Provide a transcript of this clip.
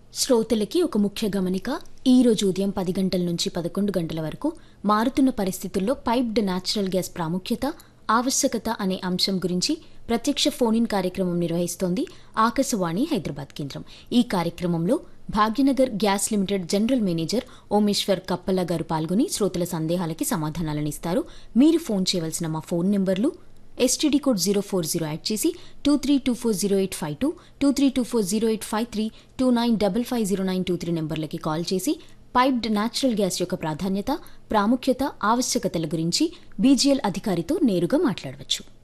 శ్రోతలకి ఒక ముఖ్య గమనిక ఈ రోజు ఉదయం పది గంటల నుంచి పదకొండు గంటల వరకు మారుతున్న పరిస్థితుల్లో పైప్డ్ న్యాచురల్ గ్యాస్ ప్రాముఖ్యత ఆవశ్యకత అనే అంశం గురించి ప్రత్యక్ష ఫోన్ ఇన్ కార్యక్రమం నిర్వహిస్తోంది ఆకాశవాణి హైదరాబాద్ కేంద్రం ఈ కార్యక్రమంలో Bhagyanagar gas limited general manager Omeshwar Kappala garu పాల్గొని శ్రోతల సందేహాలకి సమాధానాలనిస్తారు మీరు ఫోన్ చేయవలసిన మా ఫోన్ నెంబర్లు STD code zero four zero add చేసి two three two four zero eight five two two three two four zero eight five three two nine double five zero nine two three నెంబర్లకి call చేసి piped natural gas యొక్క ప్రాధాన్యత ప్రాముఖ్యత ఆవశ్యకతల గురించి BGL అధికారితో నేరుగా మాట్లాడవచ్చు